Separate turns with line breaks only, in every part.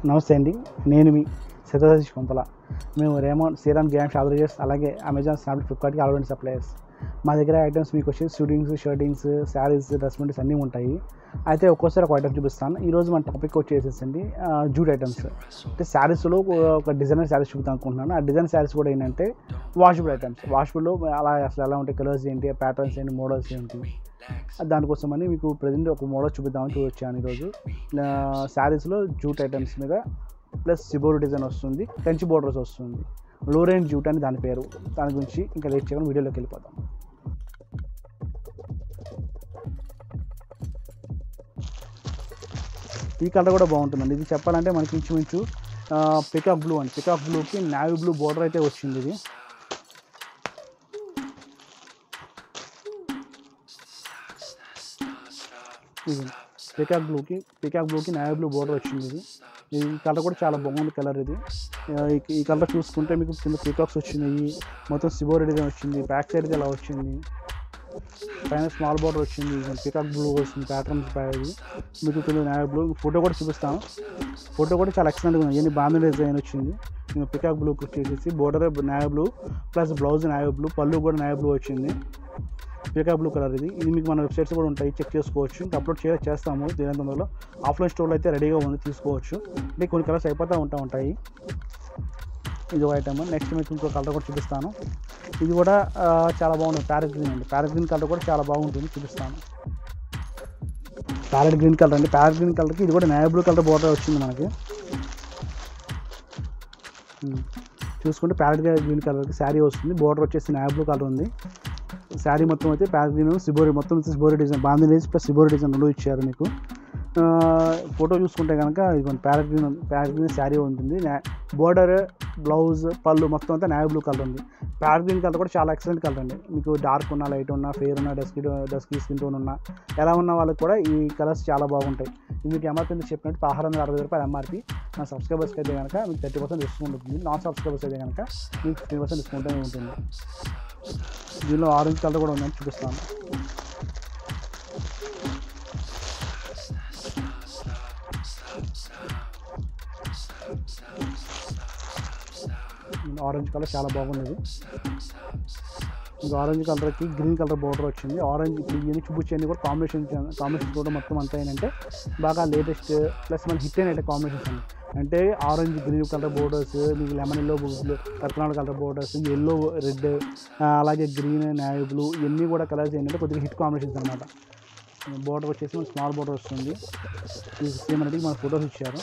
నమస్తే అండి నేను మీ సతీష్ కొంపల మేము రేమౌండ్ శ్రీరామ్ గేమ్స్ ఆర్డర్ అలాగే అమెజాన్ స్నాప్ ఫ్లిప్కార్ట్కి ఆల్రెడీ సప్లయర్స్ మా దగ్గర ఐటమ్స్ మీకు వచ్చి suitings shirtings saris dress materials అన్నీ ఉంటాయి అయితే ఒక్కోసారి ఒక ఐటమ్ చూపిస్తాను ఈరోజు మన టాపిక్ వచ్చేసేసండి జూట్ ఐటమ్స్ అంటే శారీస్లో ఒక డిజైనర్ శారీస్ చూపుతాను అనుకుంటున్నాను ఆ డిజైన్ శారీస్ కూడా ఏంటంటే వాషబుల్ ఐటమ్స్ వాషబుల్లో అలా అసలు ఎలా ఉంటాయి కలర్స్ ఏంటి ప్యాటర్న్స్ ఏంటి మోడల్స్ ఏంటి దానికోసమని మీకు ప్రజెంట్ ఒక మోడల్ చూపిద్దామని చూపించాను ఈరోజు శారీస్లో జూట్ ఐటమ్స్ మీద ప్లస్ సిబోర్ డిజైన్ వస్తుంది కంచి బోర్డర్స్ వస్తుంది లో రేంజ్ జూట్ అని దాని పేరు దాని గురించి ఇంకా లేట్ చేయకుండా వీడియోలోకి వెళ్ళిపోతాం ఈ కలర్ కూడా బాగుంటుందండి ఇది చెప్పాలంటే మనకి ఇంచుమించు పికాక్ బ్లూ అండి పికాక్ బ్లూకి నావీ బ్లూ బోర్డర్ అయితే వచ్చింది ఇది ఇది పికాక్ బ్లూకి పికాక్ బ్లూకి నావీ బ్లూ బోర్డర్ వచ్చింది ఇది ఈ కలర్ కూడా చాలా బాగుంది కలర్ ఇది ఆ, ఈ- ఈ కలర్ చూసుకుంటే మీకు కింద పీకాక్స్ వచ్చినాయి మొత్తం సిబోర్ డిజైన్ వచ్చింది బ్యాక్ సైడ్కి ఇలా వచ్చింది పైన స్మాల్ బార్డర్ వచ్చింది పీకాక్ బ్లూ వస్తుంది ప్యాటర్న్స్ ఇది మీకు కింద నావీ బ్లూ ఫోటో కూడా చూపిస్తాను ఫోటో కూడా చాలా ఎక్సలెంట్గా ఉంది ఎన్ని బాగుంది డిజైన్ వచ్చింది ఇంకా పికాక్ బ్లూ వచ్చేసి border navy blue plus blouse navy blue పళ్ళు కూడా నావీ బ్లూ వచ్చింది పీకాక్ బ్లూ కలర్ ఇది ఇది మీకు మన వెబ్సైట్స్ కూడా ఉంటాయి చెక్ చేసుకోవచ్చు ఇంకా అప్లోడ్ చే చేస్తాము దీని తొందరలో ఆఫ్లైన్ స్టోర్లో అయితే రెడీగా ఉంది తీసుకోవచ్చు అంటే కొన్ని కలర్స్ అయిపోతూ ఉంటా ఉంటాయి ఇది ఒక ఐటమ్ నెక్స్ట్ మీకు ఇంకో కలర్ కూడా చూపిస్తాను ఇది కూడా ఆ, చాలా బాగుంటుంది ప్యారెట్ గ్రీన్ అండి ప్యారెట్ గ్రీన్ కలర్ కూడా చాలా బాగుంటుంది చూపిస్తాను ప్యారెట్ గ్రీన్ కలర్ అండి ప్యారెట్ గ్రీన్ కలర్కి ఇది కూడా నేవీ బ్లూ కలర్ బోర్డర్ వచ్చింది మనకి ఉమ్. చూసుకుంటే ప్యారెట్ గ్రీన్ కలర్కి శారీ వస్తుంది బోర్డర్ వచ్చేసి నేవీ బ్లూ కలర్ ఉంది శారీ మొత్తం అయితే ప్యారెట్ గ్రీన్ సిబోరి మొత్తం వచ్చి సిబోరి డిజైన్ బాందినేజ్ ప్లస్ సిబోరి డిజైన్ రెండు ఇచ్చారు మీకు ఆ, ఫోటో చూసుకుంటే కనుక ఇదిగోండి parrot green parrot green sari ఉంటుంది బోర్డర్ బ్లౌజ్ పళ్ళు మొత్తం అంతా నేవీ బ్లూ కలర్ ఉంది ప్యారెట్ గ్రీన్ కలర్ కూడా చాలా ఎక్సలెంట్ కలర్ అండి మీకు డార్క్ ఉన్న లైట్ ఉన్న ఫేర్ ఉన్న డస్కీ డస్కీ స్కిన్ టోన్ ఉన్న ఎలా ఉన్న వాళ్ళకి కూడా ఈ కలర్స్ చాలా బాగుంటాయి ఇది మీకు ఎంఆర్పీ కింద చెప్పినట్టు పదహారు వందల అరవై రూపాయలు ఎంఆర్పీ నా సబ్స్క్రైబర్స్కి అయితే కనుక మీకు థర్టీ పర్సెంట్ డిస్కౌంట్ ఉంటుంది నాన్ సబ్స్క్రైబర్స్ అయితే కనుక మీకు ఫిఫ్టీ పర్సెంట్ డిస్కౌంట్ అనేది ఉంటుంది దీనిలో ఆరెంజ్ కలర్ కూడా ఉందని చూపిస్తాను ఆరెంజ్ కలర్ చాలా బాగున్నది ఇంకా ఆరెంజ్ కలర్కి గ్రీన్ కలర్ బోర్డర్ వచ్చింది ఆరెంజ్ ఇవన్నీ చూపించండి కూడా కాంబినేషన్ కాంబినేషన్ కూడా మొత్తం అంతా ఏంటంటే బాగా లేటెస్ట్ ప్లస్ మన హిట్ అయిన కాంబినేషన్స్ అండి అంటే ఆరెంజ్ గ్రీన్ కలర్ బోర్డర్స్ మీకు లెమన్ ఎల్లో రత్నాల కలర్ బోర్డర్స్ ఎల్లో రెడ్ అలాగే గ్రీన్ నావీ బ్లూ ఇవన్నీ కూడా కలర్స్ ఏంటంటే కొద్దిగా హిట్ కాంబినేషన్స్ అనమాట బోర్డర్ వచ్చేసి మనకి స్మాల్ బోర్డర్ వస్తుంది సేమ్ అనేది మన ఫొటోస్ ఇచ్చారు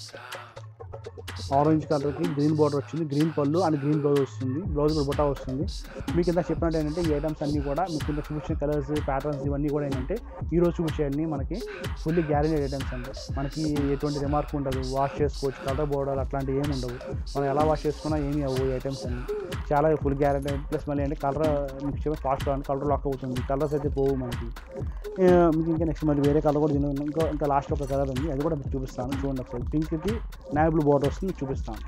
ఆరెంజ్ కలర్కి గ్రీన్ బార్డర్ వచ్చింది గ్రీన్ పళ్ళు అండ్ గ్రీన్ బ్లౌజ్ వస్తుంది బ్లౌజ్ కూడా బుటా వస్తుంది మీకు ఇంత చెప్పినట్టు ఏంటంటే ఈ ఐటమ్స్ అన్నీ కూడా మీకు ఇంత చూపించిన కలర్స్ ప్యాటర్న్స్ ఇవన్నీ కూడా ఏంటంటే ఈ రోజు చూపించేయన్ని మనకి ఫుల్లీ గ్యారెంటీ ఐటమ్స్ అండి మనకి ఎటువంటి రిమార్క్ ఉండదు వాష్ చేసుకోవచ్చు కలర్ బోర్డర్ అట్లాంటివి ఏమి ఉండవు మనం ఎలా వాష్ చేసుకున్నా ఏమి అవ్వవు ఈ ఐటమ్స్ అన్ని చాలా ఫుల్ గ్యారెంటీ ప్లస్ మళ్ళీ అంటే కలర్ మీకు చెప్పి ఫాస్ట్ కలర్ లాక్ అవుతుంది కలర్స్ అయితే పోవు మనకి ఆ, మీకు ఇంకా నెక్స్ట్ మళ్ళీ వేరే కలర్ కూడా దీని ఇంకా ఇంకా లాస్ట్ ఒక కలర్ ఉంది అది కూడా మీకు చూపిస్తాను చూడండి ఒకసారి పింక్కి నావీ బ్లూ బోర్డర్ వస్తుంది మీకు చూపిస్తాను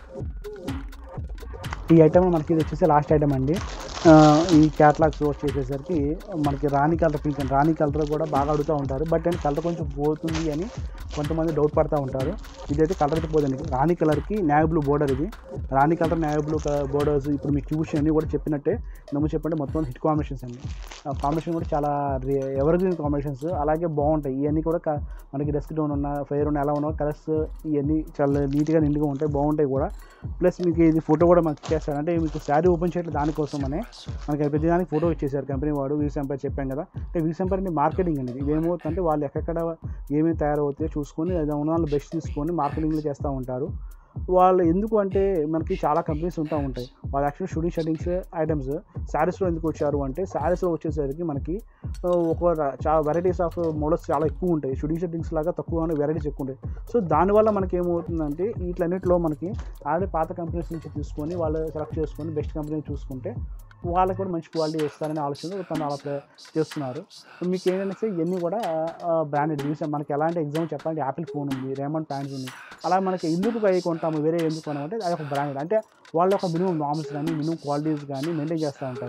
ఈ ఐటమ్ మనకి ఇది వచ్చేసి లాస్ట్ ఐటమ్ అండి ఆ, ఈ క్యాట్లాగ్స్ వచ్చేసేసరికి మనకి రాణి కలర్ పింక్ అండి రాణి కలర్ కూడా బాగా అడుగుతూ ఉంటారు బట్ అండ్ కలర్ కొంచెం పోతుంది అని కొంతమంది డౌట్ పడుతూ ఉంటారు ఇదైతే కలర్ అయితే పోదండి రాణి కలర్కి నావీ బ్లూ బోర్డర్ ఇది rani colour navy blue borders ఇప్పుడు మీకు చూపించిన అన్నీ కూడా చెప్పినట్టే నమ్ము చెప్పండి మొత్తం హిట్ కాంబినేషన్స్ అండి ఆ కాంబినేషన్ కూడా చాలా ఎవర్ గ్రీన్ కాంబినేషన్స్ అలాగే బాగుంటాయి ఇవన్నీ కూడా క- మనకి డెస్క్ డౌన్ ఉన్న ఫైర్ ఉన్న ఎలా ఉన్న కలర్స్ ఇవన్నీ చాలా నీట్గా నిండుగా ఉంటాయి బాగుంటాయి కూడా ప్లస్ మీకు ఇది ఫోటో కూడా మనకి చేస్తారు అంటే మీకు శారీ ఓపెన్ చేయట్లేదు దానికోసం అనే మనకి ప్రతి దానికి ఫోటో ఇచ్చేసారు కంపెనీ వాడు వీస్ ఎంపైర్ చెప్పాం కదా అంటే వీస్ ఎంపైర్ అంటే మార్కెటింగ్ అనేది ఇది ఏమవుతుందంటే వాళ్ళు ఎక్కడెక్కడ ఏమేమి తయారవుతాయో చూసుకొని అది ఉన్న వాళ్ళు బెస్ట్ తీసుకొని మార్కెటింగ్లో చేస్తూ ఉంటారు వాళ్ళు ఎందుకు అంటే మనకి చాలా కంపెనీస్ ఉంటా ఉంటాయి వాళ్ళు యాక్చువల్లీ షూటింగ్ షర్టింగ్స్ ఐటమ్స్ శారీస్లో ఎందుకు వచ్చారు అంటే శారీస్లో వచ్చేసరికి మనకి ఆ, ఒక ర- చాలా వెరైటీస్ ఆఫ్ మోడల్స్ చాలా ఎక్కువ ఉంటాయి షూటింగ్ షర్టింగ్స్ లాగా తక్కువ వెరైటీస్ ఎక్కువ ఉంటాయి సో దానివల్ల మనకి ఏమవుతుందంటే వీటిలన్నిటిలో మనకి ఆల్రెడీ పాత కంపెనీస్ నుంచి తీసుకొని వాళ్ళు సెలెక్ట్ చేసుకొని బెస్ట్ కంపెనీ చూసుకుంటే వాళ్ళకి కూడా మంచి క్వాలిటీ ఇస్తారనే ఆలోచన తను అలా ప్ర- చేస్తున్నారు మీకు ఏంటంటే ఇవన్నీ కూడా బ్రాండెడ్ యూస్ మనకి ఎలాంటి ఎగ్జామ్ చెప్పాలంటే యాపిల్ ఫోన్ ఉంది రేమండ్ ప్యాంట్స్ ఉంది అలా మనకి ఎందుకు అవి కొంటాము వేరే ఎందుకు కొనామంటే అది ఒక బ్రాండెడ్ అంటే వాళ్ళ ఒక మినిమం నామ్స్ కానీ మినిమం క్వాలిటీస్ కానీ మెయింటైన్ చేస్తూ ఉంటారు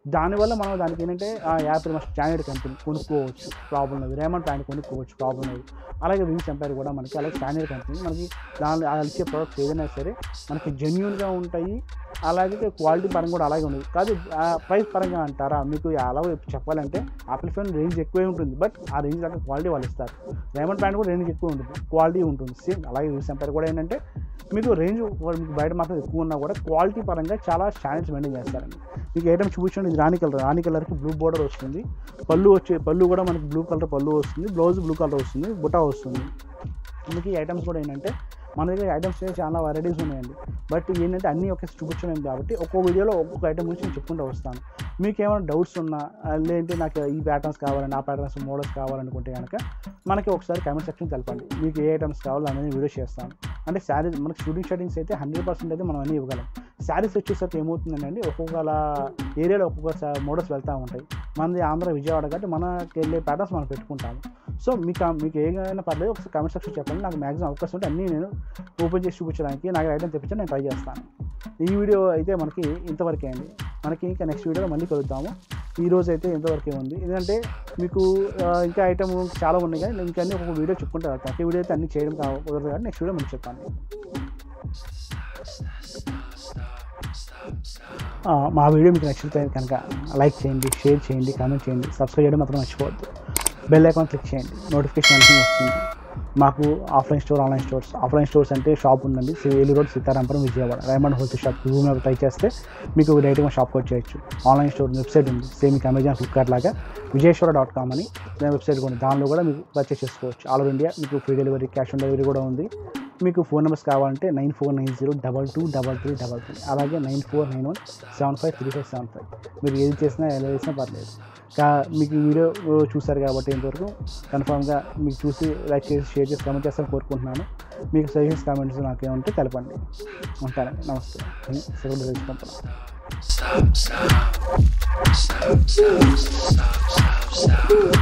దానివల్ల మనం దానికి ఏంటంటే ఆ యాపిల్ మన స్టాండర్డ్ కంపెనీ కొనుక్కోవచ్చు ప్రాబ్లం లేదు రేమండ్ ప్యాంట్ కొనుక్కోవచ్చు ప్రాబ్లం లేదు అలాగే వింగ్స్ ఎంపైర్ కూడా మనకి అలాగే స్టాండర్డ్ కంపెనీ మనకి దాని వాళ్ళు ఇచ్చే ప్రోడక్ట్స్ ఏదైనా సరే మనకి జెన్యున్గా ఉంటాయి అలాగే క్వాలిటీ పరంగా కూడా అలాగే ఉంది కాదు ప్రైస్ పరంగా అంటారా మీకు అలా చెప్పాలంటే ఆపిల్ ఫోన్ రేంజ్ ఎక్కువే ఉంటుంది బట్ ఆ రేంజ్ దాకా క్వాలిటీ వాళ్ళు ఇస్తారు రేమండ్ ప్యాంట్ కూడా రేంజ్ ఎక్కువ ఉంటుంది క్వాలిటీ ఉంటుంది సేమ్ అలాగే వింగ్స్ ఎంపైర్ కూడా ఏంటంటే మీకు రేంజ్ మీకు బయట మాత్రం ఎక్కువ ఉన్నా కూడా క్వాలిటీ పరంగా చాలా స్టాండర్డ్స్ మెయింటైన్ చేస్తారండి మీకు ఐటమ్ చూపించండి ఇది రాణి కలర్ రాణి కలర్కి బ్లూ బోర్డర్ వస్తుంది పళ్ళు వచ్చే పళ్ళు కూడా మనకి బ్లూ కలర్ పళ్ళు వస్తుంది బ్లౌజ్ బ్లూ కలర్ వస్తుంది బుటా వస్తుంది మీకు ఈ ఐటమ్స్ కూడా ఏంటంటే మన దగ్గర ఐటమ్స్ చాలా వెరైటీస్ ఉన్నాయండి బట్ ఏంటంటే అన్నీ ఒకే చూపించలేము కాబట్టి ఒక్కో వీడియోలో ఒక్కొక్క ఐటమ్ గురించి నేను చెప్పుకుంటూ వస్తాను మీకు ఏమైనా డౌట్స్ ఉన్నా లేదంటే నాకు ఈ ప్యాటర్న్స్ కావాలండి ఆ ప్యాటర్న్స్ మోడల్స్ కావాలనుకుంటే కనుక మనకి ఒకసారి కామెంట్ సెక్షన్ తెలపండి మీకు ఏ ఐటమ్స్ కావాలో అనేది వీడియో చేస్తాను అంటే శారీస్ మనకి షూటింగ్ షర్టింగ్స్ అయితే హండ్రెడ్ పర్సెంట్ అయితే మనం అన్నీ ఇవ్వగలం శారీస్ వచ్చేసరికి ఏమవుతుందండి ఒక్కొక్క ఏరియాలో ఒక్కొక్క మోడల్స్ వెళ్తూ ఉంటాయి మనది ఆంధ్ర విజయవాడ కాబట్టి మనకి వెళ్ళే ప్యాటర్న్స్ మనం పెట్టుకుంటాము సో మీకు మీకు ఏమైనా పర్లేదు ఒకసారి కామెంట్ సెక్షన్ చెప్పండి నాకు మ్యాక్సిమం అవకాశం ఉంటే అన్నీ నేను ఓపెన్ చేసి చూపించడానికి నాకు ఐటమ్ తెప్పించి నేను ట్రై చేస్తాను ఈ వీడియో అయితే మనకి ఇంతవరకే అండి మనకి ఇంకా నెక్స్ట్ వీడియోలో మళ్ళీ కలుద్దాము ఈ రోజు అయితే ఇంతవరకే ఉంది ఎందుకంటే మీకు ఆ, ఇంకా ఐటమ్ చాలా ఉన్నాయి కానీ నేను ఇంకా అన్ని ఒక వీడియో చెప్పుకుంటూ వెళ్తాను ఈ వీడియో అయితే అన్ని చేయడం కావ- కుదరదు కాబట్టి నెక్స్ట్ వీడియో మనకి చెప్తాను ఆ, మా వీడియో మీకు నచ్చితే కనుక లైక్ చేయండి షేర్ చేయండి కామెంట్ చేయండి సబ్స్క్రైబ్ చేయడం మాత్రం మర్చిపోవద్దు బెల్ ఐకాన్ క్లిక్ చేయండి నోటిఫికేషన్ వెంటనే వస్తుంది మాకు offline store online stores offline stores అంటే షాప్ ఉందండి Eluru road Sitarampuram Vijayawada Raymond wholesale shop Google map try చేస్తే మీకు డైరెక్ట్గా షాప్కి వచ్చేయచ్చు ఆన్లైన్ స్టోర్ వెబ్సైట్ ఉంది సేమ్ మీకు అమెజాన్ ఫ్లిప్కార్ట్ లాగా విజయేశ్వర డాట్ కామ్ అని దాని వెబ్సైట్ కూడా ఉంది దానిలో కూడా మీకు పర్చేస్ చేసుకోవచ్చు ఆల్ ఓవర్ ఇండియా మీకు free delivery cash on delivery కూడా ఉంది మీకు ఫోన్ నెంబర్స్ కావాలంటే nine four nine zero double two double three double three అలాగే nine four nine one seven five three five seven five మీరు ఏది చేసినా ఎలా చేసినా పర్లేదు కా మీకు ఈ వీడియో చూసారు కాబట్టి ఇంతవరకు కన్ఫామ్గా మీకు చూసి లైక్ చేసి షేర్ చేసి కామెంట్ చేస్తారని కోరుకుంటున్నాను మీకు సజెషన్స్ కామెంట్స్ నాకు ఏమంటే తెలపండి ఉంటానండి నమస్తే సెకండ్ తెలుసుకుంటున్నాను
stop, stop, stop, stop, stop, stop, stop.